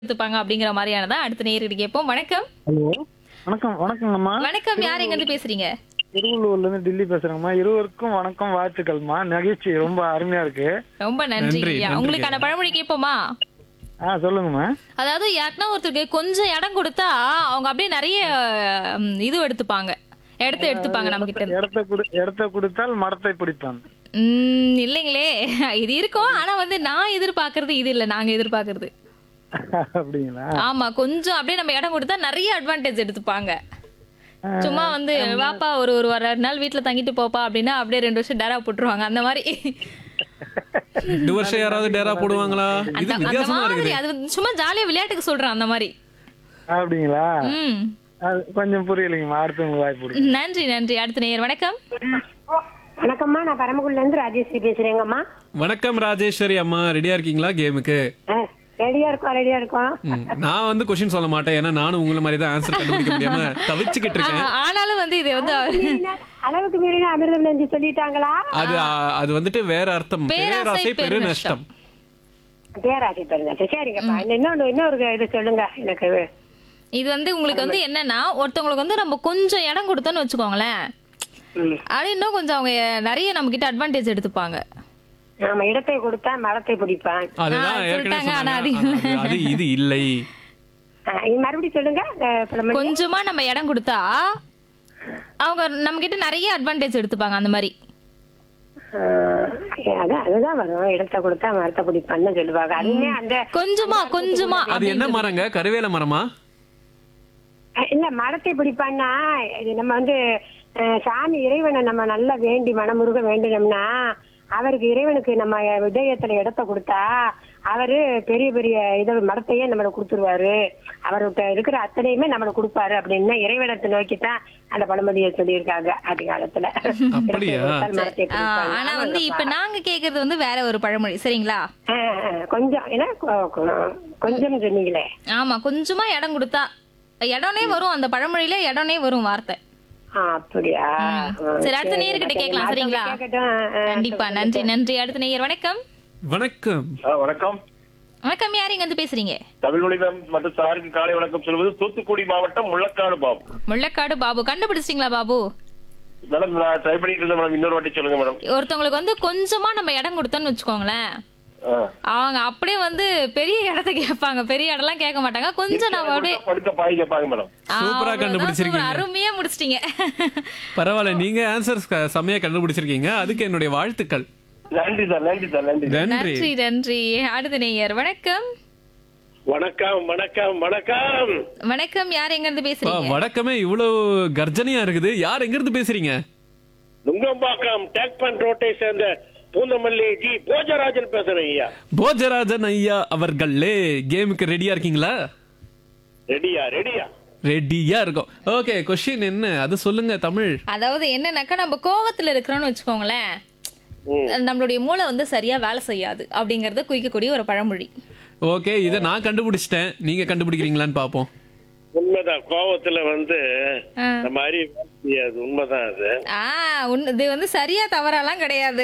எடுத்துப்பாங்க அப்படிங்கிற மாதிரியானதான் அடுத்த நேரடி கேட்போம் வணக்கம் ஹலோ வணக்கம் வணக்கங்கம்மா வணக்கம் யார் எங்க இருந்து பேசுறீங்க திருவள்ளூர்ல இருந்து டில்லி பேசுறேங்கம்மா இருவருக்கும் வணக்கம் வாழ்த்துக்கள்மா நிகழ்ச்சி ரொம்ப அருமையா இருக்கு ரொம்ப நன்றி நன்றி, ஐயா. நன்றி. உங்களுக்கான பழமொழி கேட்போமா ஆ சொல்லுங்கம்மா அதாவது யாருக்குன்னா ஒருத்தருக்கு கொஞ்சம் இடம் கொடுத்தா அவங்க அப்படியே நிறைய ம், இது எடுத்துப்பாங்க இடத்த எடுத்துப்பாங்க நம்ம கிட்ட இருந்து. இடத்த குடு இடத்த கொடுத்தால் மரத்தை பிடிப்பான் ம், இல்லைங்களே இது இருக்கும் ஆனா வந்து நான் எதிர்பார்க்கறது இது இல்ல நாங்க எதிர்பார்க்கறது அப்படிங்களா ஆமா கொஞ்சம் அப்படியே நம்ம இடம் கொடுத்தா நிறைய அட்வான்டேஜ் எடுத்துப்பாங்க சும்மா வந்து வாப்பா ஒரு ஒரு ஒரு ரெண்டு நாள் வீட்ல தங்கிட்டு போப்பா அப்படின்னா அப்படியே ரெண்டு வருஷம் டேரா போட்டுருவாங்க அந்த மாதிரி ரெண்டு வருஷம் யாராவது டேரா போடுவாங்களா இது அந்த- அந்த வித்தியாசமா மாதிரி இருக்குது அது வந்து சும்மா ஜாலியா விளையாட்டுக்கு சொல்றேன் அந்த மாதிரி அப்படிங்களா ம் அது கொஞ்சம் புரியலைங்கம்மா அடுத்தவங்க வாய்ப்பு கொடுங்க நன்றி நன்றி அடுத்த நேயர் வணக்கம் வணக்கம்மா நான் பரமக்குடில இருந்து ராஜேஸ்வரி பேசுறேங்கம்மா வணக்கம் ராஜேஸ்வரி அம்மா ரெடியா இருக்கீங்களா கேமுக்கு ரெடியா இருக்கோம் ரெடியா இருக்கோம் ம், நான் வந்து கொஸ்டின் சொல்ல மாட்டேன் ஏன்னா நானும் உங்களை மாதிரி தான் ஆன்சர் கண்டுபிடிக்க முடியாம தவிச்சுக்கிட்டு இருக்கேன் ஆ- ஆனாலும் வந்து இது வந்து அளவுக்கு மீறின அமிர்தம் நெஞ்சு சொல்லிட்டாங்களா அது ஆ, அது வந்துட்டு வேற அர்த்தம் பேராசை பேராசை பெரு பெருநஷ்டம். நஷ்டம் பேராசி பெருங்க சரிங்கப்பா இன்னொன்னு இன்னொரு இது சொல்லுங்க எனக்கு இது வந்து உங்களுக்கு வந்து என்னன்னா ஒருத்தவங்களுக்கு வந்து நம்ம கொஞ்சம் இடம் கொடுத்தோம்னு வச்சுக்கோங்களேன் ம். அது இன்னும் கொஞ்சம் அவங்க நிறைய நம்ம கிட்ட அட்வான்டேஜ் எடுத்துப்பாங்க நாம இடத்தை கொடுத்தா மரத்தை பிடிப்பான் அதுதான் ஆ, ஏற்கனவே சொல்லிட்டாங்க, ஆனா சொன்னாங்க. அது அது- அது இது இல்லை ஆ, இது மறுபடியும் சொல்லுங்க அஹ், புலமணி. கொஞ்சமா நம்ம இடம் கொடுத்தா அவங்க நம்ம கிட்ட நிறைய அட்வான்டேஜ் எடுத்துப்பாங்க அந்த மாதிரி ஆஹ், அதான் அதுதான் வரும் இடத்தை கொடுத்தா மரத்தை பிடிப்பான்னு சொல்லுவாங்க அதுவுமே அந்த கொஞ்சமா கொஞ்சமா அது என்ன மரங்க கருவேல மரமா அஹ், இல்ல மரத்தை பிடிப்பான்னா இது நம்ம வந்து அஹ், சாமி இறைவனை நம்ம நல்லா வேண்டி மனமுருக வேண்டினோம்னா அவருக்கு இறைவனுக்கு நம்ம இதயத்துல இடத்த கொடுத்தா அவரு பெரிய பெரிய இத மரத்தையே நம்மளுக்கு கொடுத்துருவாரு அவர்கிட்ட இருக்கிற அத்தனையுமே நம்மளுக்கு கொடுப்பாரு அப்படின்னு இறைவனத்தை நோக்கித்தான் அந்த பழமொழியை சொல்லியிருக்காங்க ஆதி காலத்துல அப்படியா? இடத்தை கொடுத்தால் மரத்தை ஆ, பிடிப்பாங்க. ஆனா வந்து இப்ப நாங்க கேக்குறது வந்து வேற ஒரு பழமொழி சரிங்களா ஆஹ், ஆஹ், கொஞ்சம் ஏன்னா கொ- கொ- கொஞ்சம் சொன்னீங்களே ஆமா கொஞ்சமா இடம் கொடுத்தா இடனே வரும் அந்த பழமொழியில இடனே வரும் வார்த்தை ஆ, அப்படியா ஆ, சரி அடுத்த சரி, நேயர்கிட்ட சரி. கேட்கலாம் சரிங்களா கேட்கட்டும். ஆ, கண்டிப்பா நன்றி நன்றி அடுத்த நேயர் வணக்கம் வணக்கம் ஆ, வணக்கம் வணக்கம் யார் இங்க வந்து பேசுறீங்க தமிழ் மொழி மேம் மற்றும் சாருக்கு காலை வணக்கம் சொல்வது தூத்துக்குடி மாவட்டம் முள்ளக்காடு பாபு முள்ளக்காடு பாபு கண்டுபிடிச்சிட்டீங்களா பாபு மேடம் நான் ட்ரை பண்ணிட்டு இருந்தேன் மேடம் இன்னொரு வாட்டி சொல்லுங்க மேடம் ஒருத்தவங்களுக்கு வந்து கொஞ்சமா நம்ம இடம் கொடுத்தோம்னு வச்சுக்கோங்களேன் ஆ. அவங்க அப்படியே வந்து பெரிய இடத்த கேட்பாங்க பெரிய இடம்லாம் கேட்க மாட்டாங்க கொஞ்சம் நம்ம அப்படியே படுக்க பாய் கேட்பாங்க மேடம் ஆ, சூப்பரா அவ்வளவுதான் கண்டுபிடிச்சிருக்கீங்க. சூப்பர். அருமையா முடிச்சிட்டீங்க பரவாயில்ல நீங்க ஆன்சர் செம்மையா கண்டுபிடிச்சிருக்கீங்க அதுக்கு என்னுடைய வாழ்த்துக்கள் நன்றி சார் நன்றி சார் நன்றி நன்றி நன்றி நன்றி அடுத்த நேயர் வணக்கம் வணக்கம் வணக்கம் வணக்கம் வணக்கம் யார் எங்க இருந்து பா, பேசுறீங்க வடக்கமே இவ்வளவு கர்ஜனையா இருக்குது யார் எங்க இருந்து பேசுறீங்க நுங்கம்பாக்கம் டேக் பண்ட் ரோட்டை சேர்ந்த பூந்தமல்லி ஜி போஜராஜன் பேசுறேன் ஐயா போஜராஜன் ஐயா அவர்களே கேமுக்கு ரெடியா இருக்கீங்களா ரெடியா ரெடியா ரெடியா இருக்கும் ஓகே கொஸ்டின் என்ன அது சொல்லுங்க தமிழ் அதாவது என்னன்னாக்கா நம்ம கோவத்துல இருக்கிறோம்னு வச்சுக்கோங்களேன் நம்மளுடைய மூளை வந்து சரியா வேலை செய்யாது அப்படிங்கறத குறிக்கக்கூடிய ஒரு பழமொழி ஓகே இத நான் கண்டுபிடிச்சிட்டேன் நீங்க கண்டுபிடிக்கிறீங்களான்னு பாப்போம் உண்மைதான் கோவத்துல வந்து ஆ. இந்த மாதிரி வேலை செய்யாது உண்மைதான் அது ஆ உன் இது வந்து சரியா தவறாலாம் கிடையாது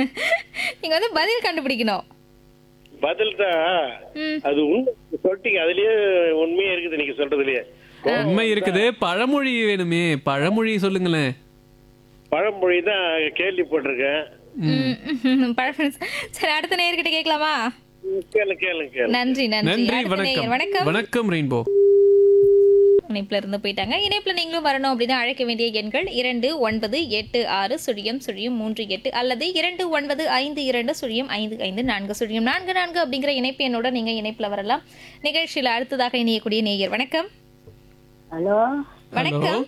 நீங்க வந்து பதில் கண்டுபிடிக்கணும் பதில் தான் ம். அது உண்மை சொல்லிட்டீங்க அதுலயே உண்மையே இருக்குது நீங்க சொல்றதுலயே உண்மை இருக்குது பழமொழி வேணுமே பழமொழி சொல்லுங்களேன் பழமொழி தான் கேள்விப்பட்டிருக்கேன் ம், பழமொழி சரி அடுத்த நேயர்கிட்ட கேட்கலாமா கேளு கேளு கேளு நன்றி நன்றி நன்றி அடுத்த வணக்கம் நேயர் வணக்கம் வணக்கம் ரெயின்போ இணைப்புல இருந்து போயிட்டாங்க இணைப்புல நீங்களும் வரணும் அப்படின்னா அழைக்க வேண்டிய எண்கள் இரண்டு ஒன்பது எட்டு ஆறு சுழியம் சுழியம் மூன்று எட்டு அல்லது இரண்டு ஒன்பது ஐந்து இரண்டு சுழியம் ஐந்து ஐந்து நான்கு சுழியம் நான்கு நான்கு அப்படிங்கிற இணைப்பு எண்ணோட நீங்க இணைப்புல வரலாம் நிகழ்ச்சியில அடுத்ததாக இணையக்கூடிய நேயர் வணக்கம் ஹலோ வணக்கம்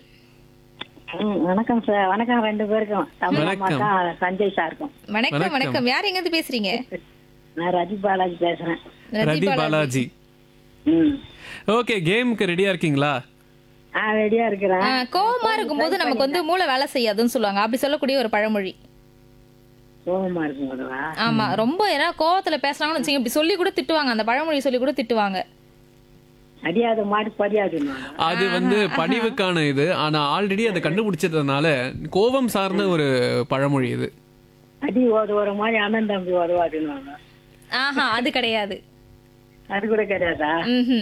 ம், வணக்கம் சார் வணக்கம் ரெண்டு பேருக்கும் தமிழ் வணக்கம். அம்மாக்கும் சஞ்சய் சாருக்கும் வணக்கம் வணக்கம். வணக்கம் யார் எங்க இருந்து பேசுறீங்க நான் ரஜி பாலாஜி பேசுறேன் ரதி பாலாஜி ம் ஓகே கேமுக்கு ரெடியா இருக்கீங்களா ஆ ரெடியா இருக்கிறேன் ஆ, கோவமா இருக்கும்போது நமக்கு வந்து மூளை வேலை செய்யாதுன்னு சொல்லுவாங்க அப்படி சொல்லக்கூடிய ஒரு பழமொழி கோபமா இருக்குங்களா ஆமா ரொம்ப ஏன்னா கோவத்துல பேசுறாங்கன்னு வச்சுங்க இப்படி சொல்லி கூட திட்டுவாங்க அந்த பழமொழி சொல்லி கூட திட்டுவாங்க அடியாத மாடு படியாது அது வந்து பணிவுக்கான இது ஆனா ஆல்ரெடி அதை கண்டுபிடிச்சதுனால கோபம் சார்ந்த ஒரு பழமொழி இது அடி ஓடு ஒரு மாதிரி அண்ணன் தம்பி உதவாதுன்னு ஆஹா அது கிடையாது அது கூட கிடையாதா ம்ஹும்.